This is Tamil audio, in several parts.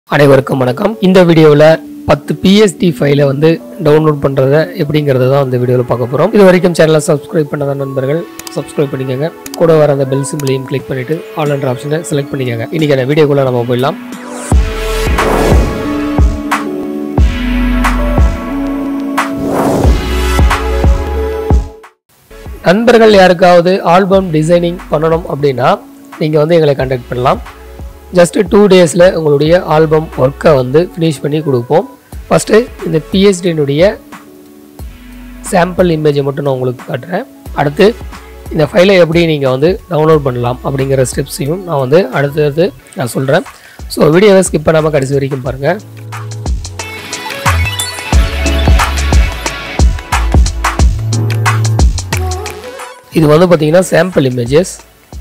அனைவருக்கும் வணக்கம் இந்த வீடியோவில் பத்து பிஎஸ்டி ஃபைலை வந்து டவுன்லோட் பண்ணுறத எப்படிங்கிறத தான் இந்த வீடியோவில் பார்க்க போகிறோம் இது வரைக்கும் சேனலை சப்ஸ்கிரைப் பண்ணாத நண்பர்கள் சப்ஸ்கிரைப் பண்ணிக்கோங்க கூட வர அந்த பெல் சிம்பிளையும் கிளிக் பண்ணிவிட்டு ஆல் என்ற ஆப்ஷனை செலக்ட் பண்ணிக்கோங்க இன்றைக்கான வீடியோக்குள்ளே நம்ம போயிடலாம் நண்பர்கள் யாருக்காவது ஆல்பம் டிசைனிங் பண்ணணும் அப்படின்னா நீங்கள் வந்து எங்களை கான்டாக்ட் பண்ணலாம் ஜஸ்ட் டூ டேஸில் உங்களுடைய ஆல்பம் ஒர்க்கை வந்து ஃபினிஷ் பண்ணி கொடுப்போம் ஃபஸ்ட்டு இந்த பிஎஸ்டினுடைய சாம்பிள் இமேஜை மட்டும் நான் உங்களுக்கு காட்டுறேன் அடுத்து இந்த ஃபைலை எப்படி நீங்கள் வந்து டவுன்லோட் பண்ணலாம் அப்படிங்கிற ஸ்டெப்ஸையும் நான் வந்து அடுத்தது நான் சொல்கிறேன் ஸோ வீடியோவை ஸ்கிப் பண்ணாமல் கடைசி வரைக்கும் பாருங்கள் இது வந்து பார்த்தீங்கன்னா சாம்பிள் இமேஜஸ்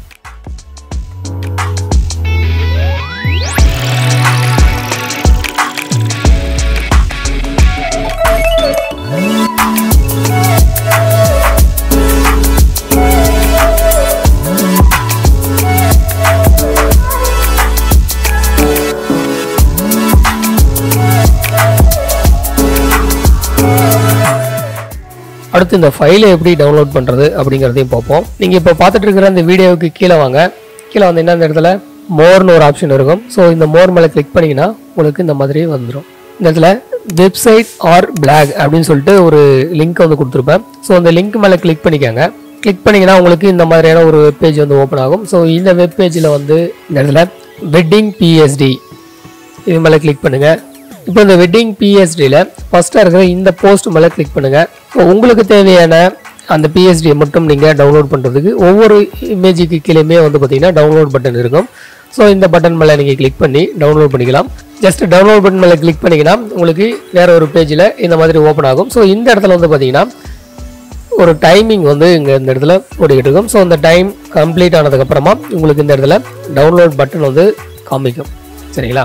அடுத்து இந்த ஃபைலை எப்படி டவுன்லோட் பண்ணுறது அப்படிங்கிறதையும் பார்ப்போம் நீங்கள் இப்போ பார்த்துட்டு இருக்கிற இந்த வீடியோவுக்கு கீழே வாங்க கீழே வந்தீங்கன்னா இந்த இடத்துல மோர்னு ஒரு ஆப்ஷன் இருக்கும் ஸோ இந்த மோர் மேலே கிளிக் பண்ணிங்கன்னா உங்களுக்கு இந்த மாதிரி வந்துடும் இந்த இடத்துல வெப்சைட் ஆர் பிளாக் அப்படின்னு சொல்லிட்டு ஒரு லிங்க் வந்து கொடுத்துருப்பேன் ஸோ அந்த லிங்க் மேலே கிளிக் பண்ணிக்கோங்க கிளிக் பண்ணிங்கன்னா உங்களுக்கு இந்த மாதிரியான ஒரு வெப் பேஜ் வந்து ஓப்பன் ஆகும் ஸோ இந்த வெப் பேஜில் வந்து இந்த இடத்துல வெட்டிங் பிஎஸ்டி இது மேலே கிளிக் பண்ணுங்கள் இப்போ இந்த வெட்டிங் பிஎஸ்டியில் ஃபஸ்ட்டாக இருக்கிற இந்த போஸ்ட் மேலே கிளிக் பண்ணுங்கள் ஸோ உங்களுக்கு தேவையான அந்த பிஎஸ்டியை மட்டும் நீங்கள் டவுன்லோட் பண்ணுறதுக்கு ஒவ்வொரு இமேஜுக்கு கீழேயுமே வந்து பார்த்தீங்கன்னா டவுன்லோட் பட்டன் இருக்கும் ஸோ இந்த பட்டன் மேலே நீங்கள் கிளிக் பண்ணி டவுன்லோட் பண்ணிக்கலாம் ஜஸ்ட் டவுன்லோட் பட்டன் மேலே கிளிக் பண்ணிங்கன்னா உங்களுக்கு வேற ஒரு பேஜில் இந்த மாதிரி ஓப்பன் ஆகும் ஸோ இந்த இடத்துல வந்து பார்த்தீங்கன்னா ஒரு டைமிங் வந்து இங்கே இந்த இடத்துல ஓடிக்கிட்டு இருக்கும் ஸோ அந்த டைம் கம்ப்ளீட் ஆனதுக்கப்புறமா உங்களுக்கு இந்த இடத்துல டவுன்லோட் பட்டன் வந்து காமிக்கும் சரிங்களா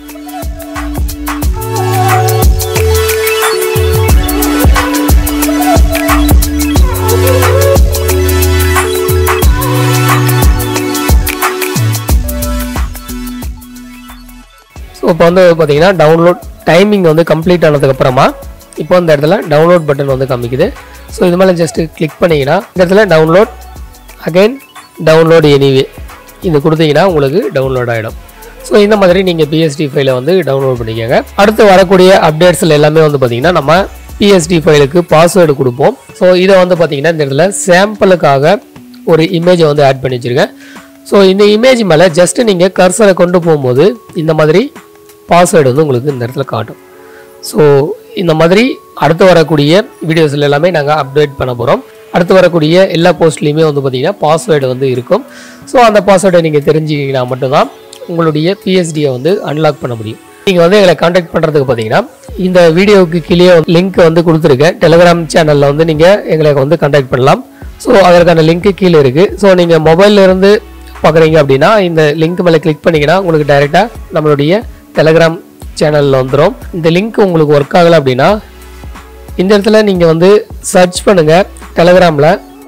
ஸோ இப்போ வந்து பார்த்தீங்கன்னா டவுன்லோட் டைமிங் வந்து கம்ப்ளீட் ஆனதுக்கப்புறமா இப்போ இந்த இடத்துல டவுன்லோட் பட்டன் வந்து காமிக்குது ஸோ இது மேலே ஜஸ்ட்டு கிளிக் பண்ணிங்கன்னா இந்த இடத்துல டவுன்லோட் அகைன் டவுன்லோட் எனிவே இது கொடுத்தீங்கன்னா உங்களுக்கு டவுன்லோட் ஆகிடும் ஸோ இந்த மாதிரி நீங்கள் பிஎஸ்டி ஃபைலை வந்து டவுன்லோட் பண்ணிக்கோங்க அடுத்து வரக்கூடிய அப்டேட்ஸில் எல்லாமே வந்து பார்த்தீங்கன்னா நம்ம பிஎஸ்டி ஃபைலுக்கு பாஸ்வேர்டு கொடுப்போம் ஸோ இதை வந்து பார்த்தீங்கன்னா இந்த இடத்துல சாம்பிளுக்காக ஒரு இமேஜை வந்து ஆட் பண்ணி வச்சுருக்கேன் ஸோ இந்த இமேஜ் மேலே ஜஸ்ட்டு நீங்கள் கர்சரை கொண்டு போகும்போது இந்த மாதிரி பாஸ்வேர்டு வந்து உங்களுக்கு இந்த இடத்துல காட்டும் ஸோ இந்த மாதிரி அடுத்து வரக்கூடிய வீடியோஸில் எல்லாமே நாங்கள் அப்டேட் பண்ண போகிறோம் அடுத்து வரக்கூடிய எல்லா போஸ்ட்லேயுமே வந்து பார்த்தீங்கன்னா பாஸ்வேர்டு வந்து இருக்கும் ஸோ அந்த பாஸ்வேர்டை நீங்கள் தெரிஞ்சுக்கிங்கன்னா மட்டும்தான் உங்களுடைய பிஎஸ்டியை வந்து அன்லாக் பண்ண முடியும் நீங்கள் வந்து எங்களை காண்டாக்ட் பண்ணுறதுக்கு பார்த்தீங்கன்னா இந்த வீடியோவுக்கு கீழே லிங்க் வந்து கொடுத்துருக்கேன் டெலிகிராம் சேனலில் வந்து நீங்கள் எங்களை வந்து காண்டாக்ட் பண்ணலாம் ஸோ அதற்கான லிங்க்கு கீழே இருக்குது ஸோ நீங்கள் மொபைல்ல இருந்து பார்க்குறீங்க அப்படின்னா இந்த லிங்க் மேலே கிளிக் பண்ணிங்கன்னா உங்களுக்கு டைரெக்டாக நம்மளுடைய டெலகிராம் சேனலில் வந்துடும் இந்த லிங்க் உங்களுக்கு ஒர்க் ஆகலை அப்படின்னா இந்த இடத்துல நீங்கள் வந்து சர்ச் பண்ணுங்கள் டெலகிராமில்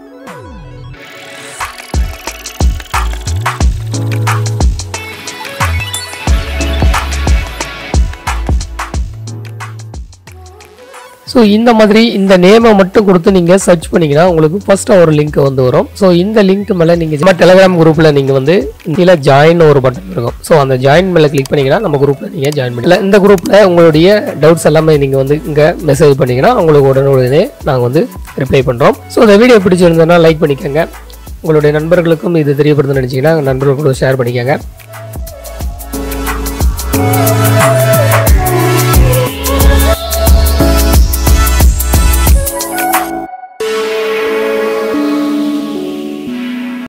ஸோ இந்த மாதிரி இந்த நேமை மட்டும் கொடுத்து நீங்கள் சர்ச் பண்ணிங்கன்னா உங்களுக்கு ஃபஸ்ட்டாக ஒரு லிங்க் வந்து வரும் ஸோ இந்த லிங்க் மேலே நீங்கள் சும்மா டெலிகிராம் குரூப்பில் நீங்கள் வந்து கீழே ஜாயின் ஒரு பட்டன் இருக்கும் ஸோ அந்த ஜாயின் மேலே கிளிக் பண்ணிங்கன்னா நம்ம குரூப்பில் நீங்கள் ஜாயின் பண்ணிக்கலாம் இந்த குரூப்பில் உங்களுடைய டவுட்ஸ் எல்லாமே நீங்கள் வந்து இங்கே மெசேஜ் பண்ணிங்கன்னா உங்களுக்கு உடனுடனே நாங்கள் வந்து ரிப்ளை பண்ணுறோம் ஸோ இந்த வீடியோ பிடிச்சிருந்தோன்னா லைக் பண்ணிக்கோங்க உங்களுடைய நண்பர்களுக்கும் இது தெரியப்படுதுன்னு நினச்சிங்கன்னா நண்பர்கள் கூட ஷேர் பண்ணிக்கோங்க